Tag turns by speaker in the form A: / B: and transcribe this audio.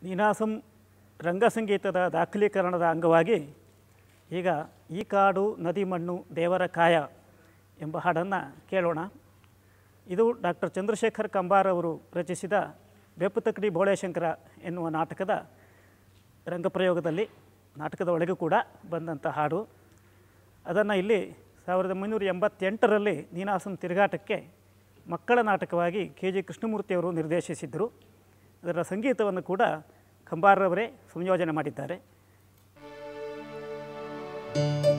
A: ನೀನಾಸಂ ರಂಗಸಂಗೀತದ ದಾಖಲೀಕರಣದ ಅಂಗವಾಗಿ ಈಗ ಈ ಕಾಡು ನದಿ ಮಣ್ಣು ದೇವರ ಕಾಯ ಎಂಬ ಹಾಡನ್ನು ಕೇಳೋಣ ಇದು ಡಾಕ್ಟರ್ ಚಂದ್ರಶೇಖರ್ ಕಂಬಾರ್ ಅವರು ರಚಿಸಿದ ಬೆಪ್ಪುತಕ್ಕಡಿ ಬೋಳೇಶಂಕರ ಎನ್ನುವ ನಾಟಕದ ರಂಗಪ್ರಯೋಗದಲ್ಲಿ ನಾಟಕದ ಒಳಗೂ ಕೂಡ ಬಂದಂಥ ಹಾಡು ಅದನ್ನು ಇಲ್ಲಿ ಸಾವಿರದ ಒಂಬೈನೂರ ಎಂಬತ್ತೆಂಟರಲ್ಲಿ ನೀನಾಸಂ ತಿರುಗಾಟಕ್ಕೆ ಮಕ್ಕಳ ನಾಟಕವಾಗಿ ಕೆ ಜಿ ಕೃಷ್ಣಮೂರ್ತಿಯವರು ನಿರ್ದೇಶಿಸಿದ್ದರು ಅದರ ಸಂಗೀತವನ್ನು ಕೂಡ ಕಂಬಾರವರೇ ಸಂಯೋಜನೆ ಮಾಡಿದ್ದಾರೆ
B: thank